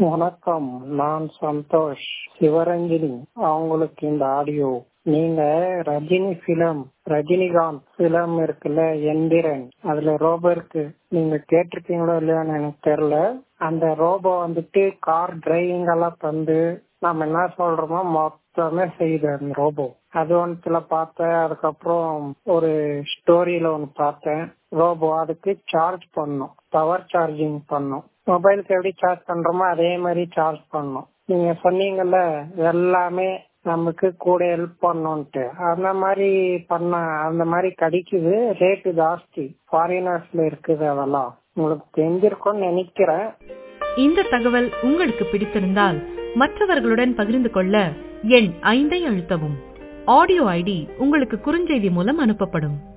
வணக்கம் நான் சந்தோஷ் சிவரஞ்சனி அவங்களுக்கு இந்த ஆடியோ நீங்க ரஜினி பிலிம் ரஜினிகாந்த் பிலிம் இருக்குல்ல எந்திரன் அதுல ரோபோ இருக்கு நீங்க கேட்டிருக்கீங்களோ இல்லையான்னு எனக்கு தெரியல அந்த ரோபோ வந்துட்டு கார் டிரைவிங் எல்லாம் வந்து நம்ம என்ன சொல்றோமோ மொத்தமே செய்யுது அந்த ரோபோ அது ஒன்றுல பார்த்தேன் அதுக்கப்புறம் ஒரு ஸ்டோரியில ஒன்று பார்த்தேன் ரோபோ அதுக்கு சார்ஜ் பண்ணும் பவர் சார்ஜிங் பண்ணும் மொபைலுக்கு எப்படி சார்ஜ் பண்றோமோ அதே மாதிரி சார்ஜ் பண்ணும் நீங்க சொன்னீங்கல்ல எல்லாமே நமக்கு கூட ஹெல்ப் பண்ணுன்ட்டு அந்த மாதிரி பண்ண அந்த மாதிரி கிடைக்குது ரேட்டு ஜாஸ்தி ஃபாரினர்ஸ்ல இருக்குது அதெல்லாம் உங்களுக்கு தெரிஞ்சிருக்கும்னு நினைக்கிறேன் இந்த தகவல் உங்களுக்கு பிடித்திருந்தால் மற்றவர்களுடன் பகிர்ந்து கொள்ள எண் ஐந்தை அழுத்தவும் ஆடியோ ஐடி உங்களுக்கு குறுஞ்செய்தி மூலம் அனுப்பப்படும்